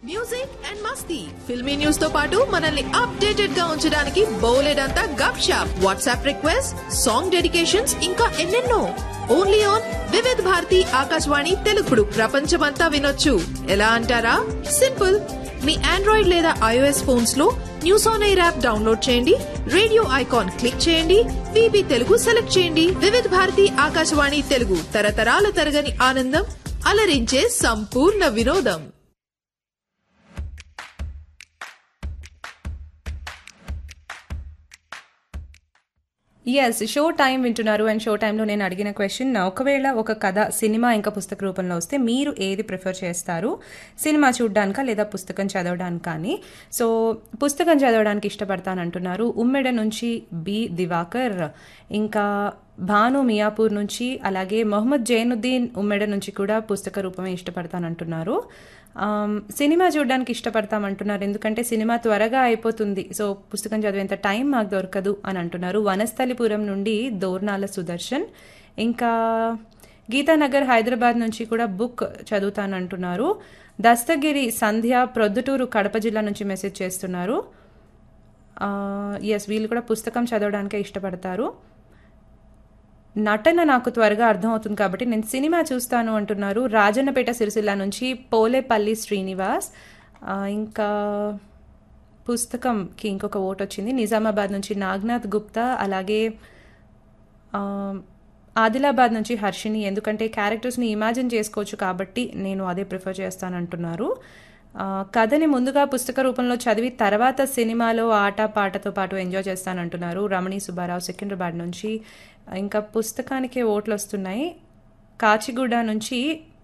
music and మస్తీ filmy news తో పాటు మనల్ని అప్డేటెడ్ గా ఉంచడానికి బోలెడంతా gupshup WhatsApp request song dedications ఇంకా ఎన్నెన్నో ఓన్లీ ఆన్ వివిధ్ భారతి ఆకాశవాణి తెలుగుడు ప్రపంచమంతా వినొచ్చు ఎలా అంటారా సింపుల్ మీ ఆండ్రాయిడ్ లేదా ఐఓఎస్ ఫోన్స్ లో news on air app download చేయండి రేడియో ఐకాన్ క్లిక్ చేయండి విబి తెలుగు సెలెక్ట్ చేయండి వివిధ భారతి ఆకాశవాణి తెలుగు తరతరాల తరగని ఆనందం అలరించే సంపూర్ణ వినోదం ఎస్ షో టైం వింటున్నారు అండ్ షో టైంలో నేను అడిగిన క్వశ్చన్ ఒకవేళ ఒక కథ సినిమా ఇంకా పుస్తక రూపంలో వస్తే మీరు ఏది ప్రిఫర్ చేస్తారు సినిమా చూడడానికా లేదా పుస్తకం చదవడానికి కానీ సో పుస్తకం చదవడానికి ఇష్టపడతానంటున్నారు ఉమ్మెడ నుంచి బి దివాకర్ ఇంకా భాను మియాపూర్ నుంచి అలాగే మొహమ్మద్ జైనుద్దీన్ ఉమ్మెడ నుంచి కూడా పుస్తక రూపమే ఇష్టపడతానంటున్నారు ఆమ్, సినిమా చూడడానికి ఇష్టపడతామంటున్నారు ఎందుకంటే సినిమా త్వరగా అయిపోతుంది సో పుస్తకం చదివేంత టైం మాకు దొరకదు అని అంటున్నారు వనస్థలిపురం నుండి దోర్నాల సుదర్శన్ ఇంకా గీతానగర్ హైదరాబాద్ నుంచి కూడా బుక్ చదువుతానంటున్నారు దస్తగిరి సంధ్య ప్రొద్దుటూరు కడప జిల్లా నుంచి మెసేజ్ చేస్తున్నారు ఎస్ వీళ్ళు కూడా పుస్తకం చదవడానికే ఇష్టపడతారు నటన నాకు త్వరగా అర్థమవుతుంది కాబట్టి నేను సినిమా చూస్తాను అంటున్నారు రాజన్నపేట సిరిసిల్ల నుంచి పోలేపల్లి శ్రీనివాస్ ఆ, ఇంకా పుస్తకంకి ఇంకొక ఓట్ వచ్చింది నిజామాబాద్ నుంచి నాగ్నాథ్ గుప్తా అలాగే ఆ, ఆదిలాబాద్ నుంచి హర్షిని ఎందుకంటే క్యారెక్టర్స్ని ఇమాజిన్ చేసుకోవచ్చు కాబట్టి నేను అదే ప్రిఫర్ చేస్తానంటున్నారు ఆ, కథని ముందుగా పుస్తక రూపంలో చదివి తర్వాత సినిమాలో ఆట పాటతో పాటు ఎంజాయ్ చేస్తానంటున్నారు రమణి సుబ్బారావు సికింద్రాబాద్ నుంచి ఇంకా పుస్తకానికే ఓట్లు వస్తున్నాయి కాచిగూడ నుంచి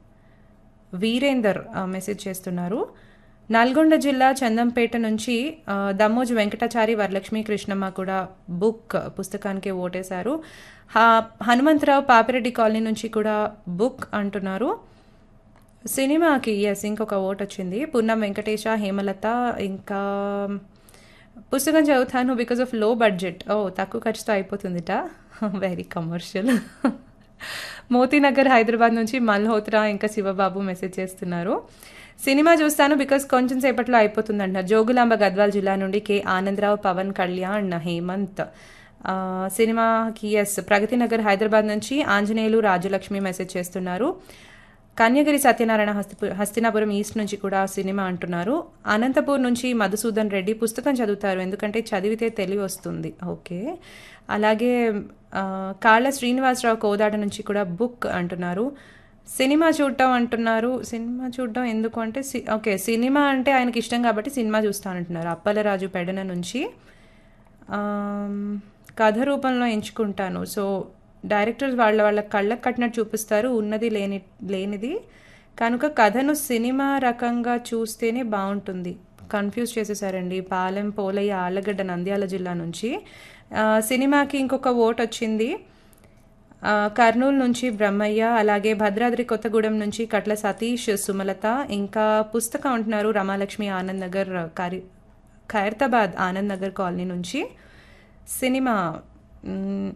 వీరేందర్ ఆ, మెసేజ్ చేస్తున్నారు నల్గొండ జిల్లా చందంపేట నుంచి ఆ, దమ్మోజు వెంకటాచారి వరలక్ష్మి కృష్ణమ్మ కూడా బుక్ పుస్తకానికి ఓటేశారు హ- హనుమంతరావు పాపిరెడ్డి కాలనీ నుంచి కూడా బుక్ అంటున్నారు సినిమాకి ఎస్ ఇంకొక ఓట్ వచ్చింది పున్నం వెంకటేశ హేమలత ఇంకా పుస్తకం చదువుతాను బికాస్ ఆఫ్ లో బడ్జెట్ ఓ తక్కువ ఖర్చుతో అయిపోతుందిట వెరీ కమర్షియల్ మోతీనగర్ హైదరాబాద్ నుంచి మల్హోత్రా ఇంకా శివబాబు మెసేజ్ చేస్తున్నారు సినిమా చూస్తాను బికాస్ కొంచెం సేపట్లో అయిపోతుంది అంటారు జోగులాంబ గద్వాల్ జిల్లా నుండి కె ఆనందరావు పవన్ కళ్యాణ్ హేమంత్ ఆ, సినిమాకి ఎస్ ప్రగతి నగర్ హైదరాబాద్ నుంచి ఆంజనేయులు రాజలక్ష్మి మెసేజ్ చేస్తున్నారు కన్యగిరి సత్యనారాయణ హస్తిపు హస్తినాపురం ఈస్ట్ నుంచి కూడా సినిమా అంటున్నారు అనంతపూర్ నుంచి మధుసూదన్ రెడ్డి పుస్తకం చదువుతారు ఎందుకంటే చదివితే తెలివి వస్తుంది ఓకే అలాగే ఆ, కాళ్ళ శ్రీనివాసరావు కోదాడ నుంచి కూడా బుక్ అంటున్నారు సినిమా చూడటం అంటున్నారు సినిమా చూడటం ఎందుకు అంటే సి- ఓకే సినిమా అంటే ఆయనకి ఇష్టం కాబట్టి సినిమా చూస్తానంటున్నారు అప్పలరాజు పెడన నుంచి ఆమ్, కథ రూపంలో ఎంచుకుంటాను సో డైరెక్టర్స్ వాళ్ళ వాళ్ళ కళ్ళకు కట్టినట్టు చూపిస్తారు ఉన్నది లేని లేనిది కనుక కథను సినిమా రకంగా చూస్తేనే బాగుంటుంది కన్ఫ్యూజ్ చేసేసారండి పాలెం పోలయ్య ఆళ్ళగడ్డ నంద్యాల జిల్లా నుంచి ఆ, సినిమాకి ఇంకొక ఓట్ వచ్చింది ఆ, కర్నూలు నుంచి బ్రహ్మయ్య అలాగే భద్రాద్రి కొత్తగూడెం నుంచి కట్ల సతీష్ సుమలత ఇంకా పుస్తకం అంటున్నారు రమాలక్ష్మి ఆనంద్ నగర్ కారి ఖైరతాబాద్ ఆనంద్ నగర్ కాలనీ నుంచి సినిమా మ్,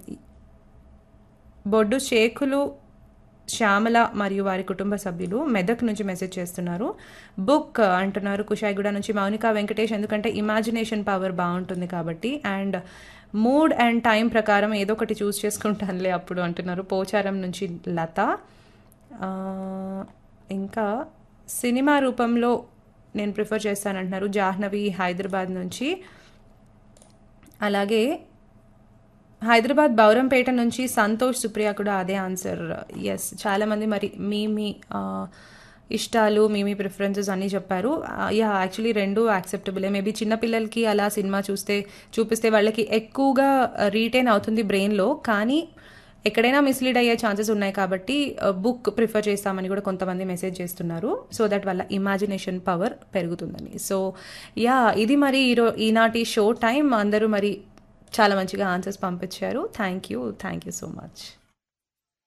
బొడ్డు షేకులు శ్యామల మరియు వారి కుటుంబ సభ్యులు మెదక్ నుంచి మెసేజ్ చేస్తున్నారు బుక్ అంటున్నారు కుషాయిగూడ నుంచి మౌనిక వెంకటేష్ ఎందుకంటే ఇమాజినేషన్ పవర్ బాగుంటుంది కాబట్టి అండ్ మూడ్ అండ్ టైం ప్రకారం ఏదో ఒకటి చూస్ చేసుకుంటానులే అప్పుడు అంటున్నారు పోచారం నుంచి లత ఆ, ఇంకా సినిమా రూపంలో నేను ప్రిఫర్ చేస్తానంటున్నారు జాహ్నవి హైదరాబాద్ నుంచి అలాగే హైదరాబాద్ బౌరంపేట నుంచి సంతోష్ సుప్రియ కూడా అదే ఆన్సర్ ఎస్ చాలామంది మరి మీ మీ ఆ, ఇష్టాలు మీ మీ ప్రిఫరెన్సెస్ అన్నీ చెప్పారు యా యాక్చువల్లీ రెండు యాక్సెప్టబులే మేబీ చిన్నపిల్లలకి అలా సినిమా చూస్తే చూపిస్తే వాళ్ళకి ఎక్కువగా రీటైన్ అవుతుంది బ్రెయిన్లో కానీ ఎక్కడైనా మిస్లీడ్ అయ్యే ఛాన్సెస్ ఉన్నాయి కాబట్టి బుక్ ప్రిఫర్ చేస్తామని కూడా కొంతమంది మెసేజ్ చేస్తున్నారు సో దట్ వాళ్ళ ఇమాజినేషన్ పవర్ పెరుగుతుందని సో యా ఇది మరి ఈరో ఈనాటి షో టైం అందరూ మరి చాలా మంచిగా ఆన్సర్స్ పంపించారు thank you thank you so much